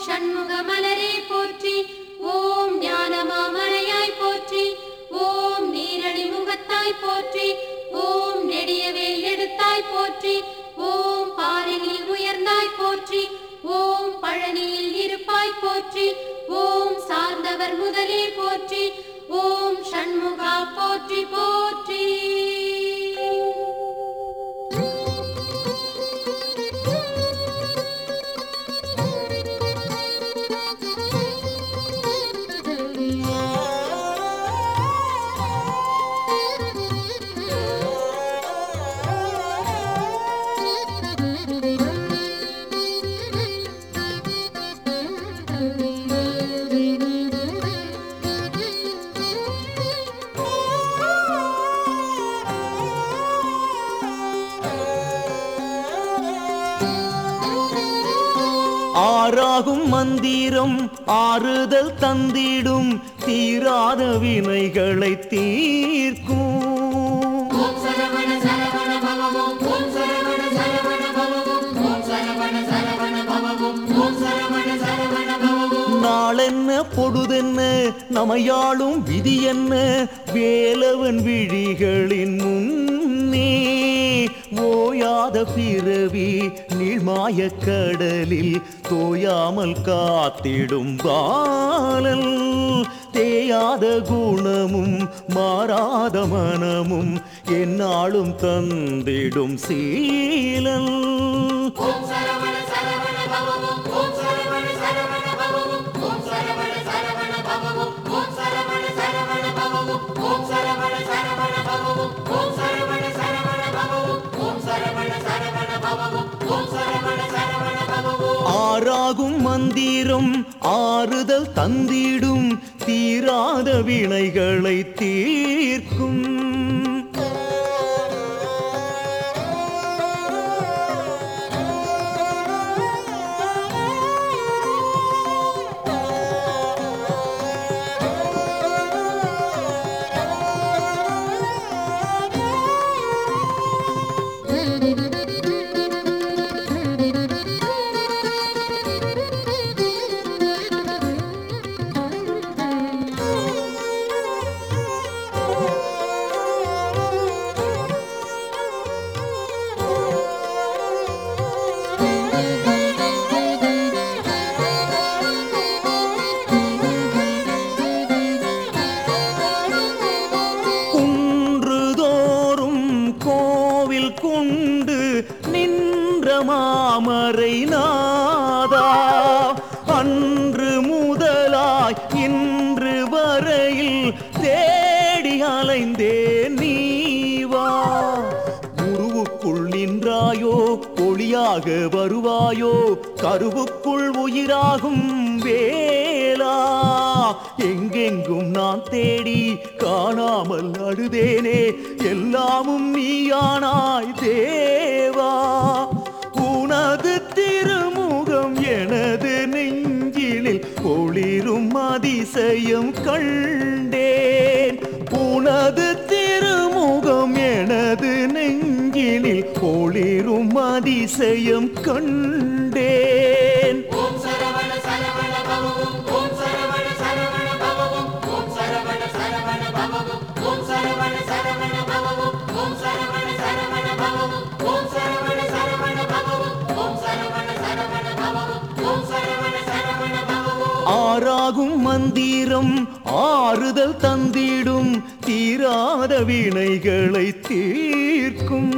சண்முக மலரே போற்றி ஓம் ஞானமாமரையாய் போற்றி ஓம் நீரணி முகத்தாய் போற்றி ஓம் நெடியவேல் எடுத்தாய் போற்றி ஓம் பாரினில் உயர்ந்தாய் போற்றி ஓம் பழனியில் இருப்பாய் போற்றி ஓம் சார்ந்தவர் முதலே போற்றி ஓம் சண்முகா போற்றி போற்றி ஆறாகும் மந்திரம் ஆறுதல் தந்திடும் தீராத வினைகளை தீர்க்கும் நாளென்ன பொழுதென்ன நமையாளும் விதி என்ன வேலவன் விழிகளின் முன்னே ஓயாத பிறவி நீள்மாய கடலில் தோயாமல் காத்திடும் பாலல் தேயாத குணமும் மாறாத மனமும் என்னாலும் தந்திடும் சீலல் ஆறாகும் மந்திரம் ஆறுதல் தந்திடும் தீராத வினைகளை தீர்க்கும் குன்றுதோறும் கோவில் கொண்டு நின்ற மாமரை நாதா அன்று முதலாய் இன்று வரையில் தேடி அலைந்தே நீவா குருவுக்குள் நின்றாயோ ஒளியாக வருவாயோ கருவுக்குள் உயிராகும் வேலா எங்கெங்கும் நான் தேடி காணாமல் அழுதேனே எல்லாமும் நீயானாய் தேவா உனது திருமுகம் எனது நெஞ்சினில் ஒளிரும் அதிசயம் கண்டேன் உனது திருமுகம் எனது நெஞ்சினில் ஒளிரும் அதிசயம் கண்டேன் ஆறாகும் மந்திரம் ஆறுதல் தந்திடும் தீராத வினைகளை தீர்க்கும்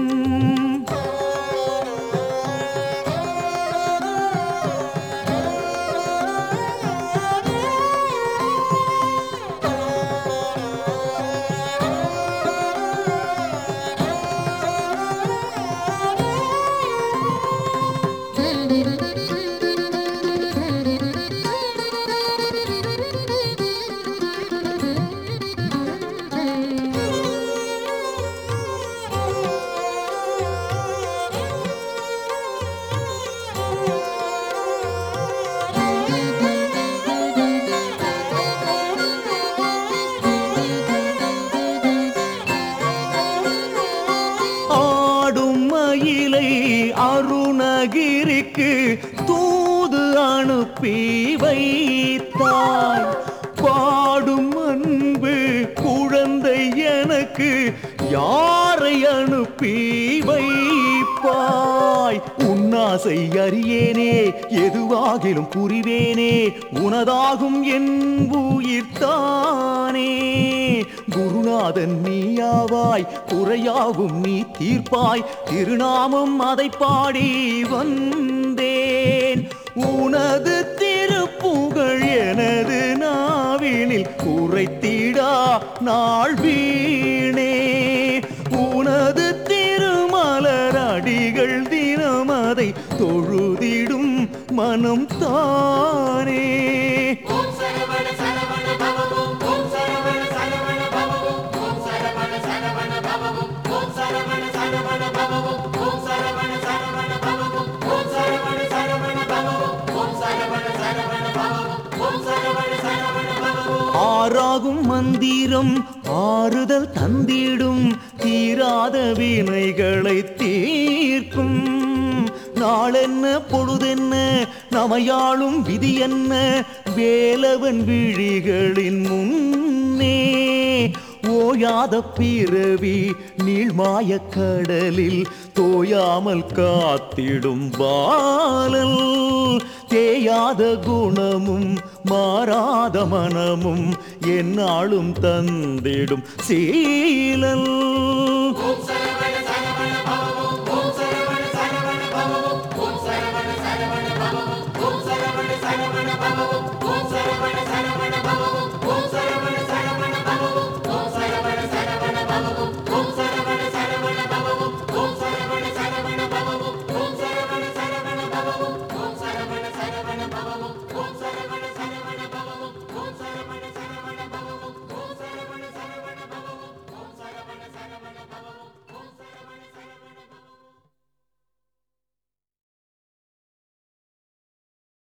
அருணகிரிக்கு தூது அனுப்பி வைத்தாய் பாடும் அன்பு குழந்தை எனக்கு யாரை அனுப்பி வைப்பாய் உன்னாசை அறியேனே எதுவாகிலும் புரிவேனே உனதாகும் என் உயிர்த்தானே குருநாதன் நீயாவாய் குறையாகும் நீ தீர்ப்பாய் திருநாமம் அதை பாடி வந்தேன் உனது திருப்புகழ் எனது நாவினில் உரைத்திடா நாள் வீணே உனது திருமலர் அடிகள் தினம் அதை தொழுதிடும் மனம் தானே ஓம் சரவண சரவண பவவும் ஓம் சரவண சரவண பவவும் ஓம் சரவண சரவண பவவும் ஓம் சரவண சரவண பவவும் ஓம் சரவண சரவண பவவும் ஓம் சரவண சரவண பவவும் ஓம் சரவண சரவண பவவும் ஓம் சரவண சரவண பவவும் ஆறாகும் மந்திரம் ஆறுதல் தந்திடும் தீராத வினைகளை தீர்க்கும் நாளென்ன பொழுதென்ன நமையாளும் விதி என்ன வேலவன் விழிகளின் முன்னே ஓயாத பிறவி நீள்மாய கடலில் தோயாமல் காத்திடும் பாலல் தேயாத குணமும் மாறாத மனமும் என்னாலும் தந்திடும் சீலல் ஓம் சரவண சரவண பவவும் ஓம் சரவண சரவண பவவும் ஓம் சரவண சரவண பவவும் ஓம் சரவண